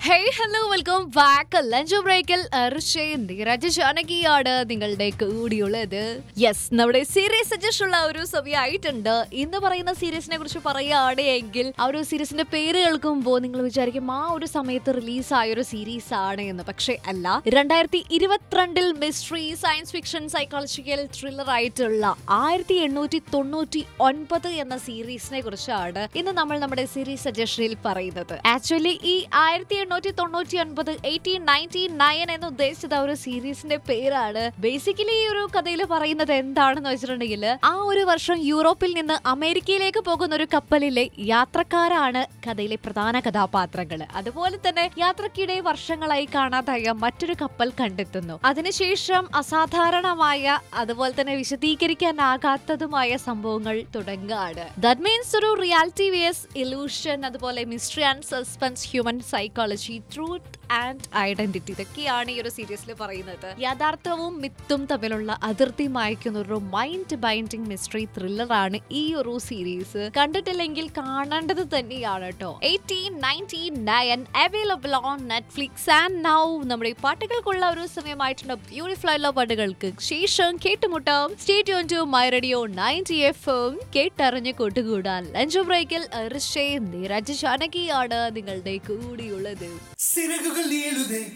hey hello welcome back lunch ബ്രേക്കിൽ നീരജ് ജാനകിയാണ് നിങ്ങളുടെ കൂടിയുള്ളത് യെസ് നമ്മുടെ സീരീസ് സജഷൻ ഉള്ള ഒരു സമയമായിട്ടുണ്ട് ഇന്ന് പറയുന്ന സീരീസിനെ കുറിച്ച് പറയുകയാണെങ്കിൽ ആ ഒരു സീരീസിന്റെ പേര് കേൾക്കുമ്പോൾ നിങ്ങൾ വിചാരിക്കും ആ ഒരു സമയത്ത് റിലീസായ ഒരു സീരീസ് ആണ് എന്ന് പക്ഷേ അല്ല രണ്ടായിരത്തി ഇരുപത്തിരണ്ടിൽ mystery science fiction psychological thriller ആയിട്ടുള്ള ആയിരത്തി എണ്ണൂറ്റി തൊണ്ണൂറ്റി ഒൻപത് എന്ന സീരീസിനെ കുറിച്ചാണ് ഇന്ന് നമ്മൾ നമ്മുടെ സീരീസ് സജഷനിൽ പറയുന്നത് ആക്ച്വലി ഈ ആയിരത്തി എണ്ണൂറ്റി തൊണ്ണൂറ്റി ഒൻപത് എയ്റ്റീൻ നയൻറ്റി നയൻ എന്ന് ഉദ്ദേശിച്ചത് ആ ഒരു സീരീസിന്റെ പേരാണ് ബേസിക്കലി ഈ ഒരു കഥയിൽ പറയുന്നത് എന്താണെന്ന് വെച്ചിട്ടുണ്ടെങ്കിൽ ആ ഒരു വർഷം യൂറോപ്പിൽ നിന്ന് അമേരിക്കയിലേക്ക് പോകുന്ന ഒരു കപ്പലിലെ യാത്രക്കാരാണ് കഥയിലെ പ്രധാന കഥാപാത്രങ്ങൾ അതുപോലെ തന്നെ യാത്രക്കിടെ വർഷങ്ങളായി കാണാതായ മറ്റൊരു കപ്പൽ കണ്ടെത്തുന്നു അതിനുശേഷം അസാധാരണമായ അതുപോലെ തന്നെ വിശദീകരിക്കാനാകാത്തതുമായ സംഭവങ്ങൾ തുടങ്ങുകയാണ് ദാറ്റ് മീൻസ് ഒരു റിയാലിറ്റി വേസ് ഇലൂഷൻ അതുപോലെ mystery and suspense human psychology truth and identity ഇതൊക്കെയാണ് ഈ ഒരു സീരീസിൽ പറയുന്നത് യഥാർത്ഥവും മിത്തും തമ്മിലുള്ള അതിർത്തി മായ്ക്കുന്ന ഒരു മൈൻഡ് ബൈൻഡിങ് മിസ്റ്ററി ത്രില്ലർ ആണ് ഈ ഒരു സീരീസ് കണ്ടിട്ടില്ലെങ്കിൽ കാണേണ്ടത് തന്നെയാണ് കേട്ടോ eighteen ninety nine available on Netflix and now നമ്മുടെ ഈ പാട്ടുകൾക്കുള്ള ഒരു സമയമായിട്ടുണ്ട് ബ്യൂട്ടിഫുൾ ആയിട്ടുള്ള പാട്ടുകൾക്ക് ശേഷം കേട്ടുമുട്ടാം stay tune to my radio ninety F M കേട്ടറിഞ്ഞ് കൂട്ടുകൂടാൻ ലഞ്ച് ബ്രേക്കിൽ നീരജ് ജാനകിയാണ് നിങ്ങളുടെ കൂടിയുള്ളത് സിറകുകൾ നീളുതേ